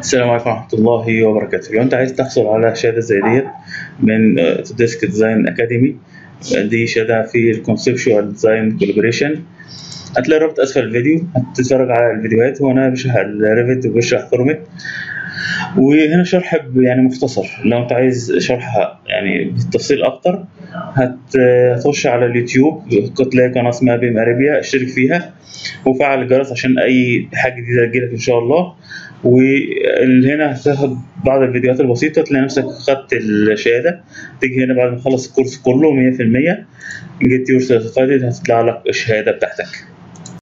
السلام عليكم ورحمة الله وبركاته لو أنت عايز تحصل على شهادة زي ديت من ديسك ديزاين أكاديمي دي شهادة في الكونسبشوال ديزاين كولابوريشن هتلاقي الرابط أسفل الفيديو هتتفرج على الفيديوهات هو أنا بشرح الريفت وبشرح فورمت وهنا شرح ب- يعني مختصر لو أنت عايز شرح يعني بالتفصيل أكتر هت- هتخش على اليوتيوب هتلاقي قناة اسمها بيم أريبيا اشترك فيها وفعل الجرس عشان أي حاجة جديدة تجيلك إن شاء الله وهنا هتاخد بعض الفيديوهات البسيطة تلاقي نفسك خدت الشهادة تيجي هنا بعد ما تخلص الكورس كله 100% جيت يور سيرتيفايد هتطلع لك الشهادة بتاعتك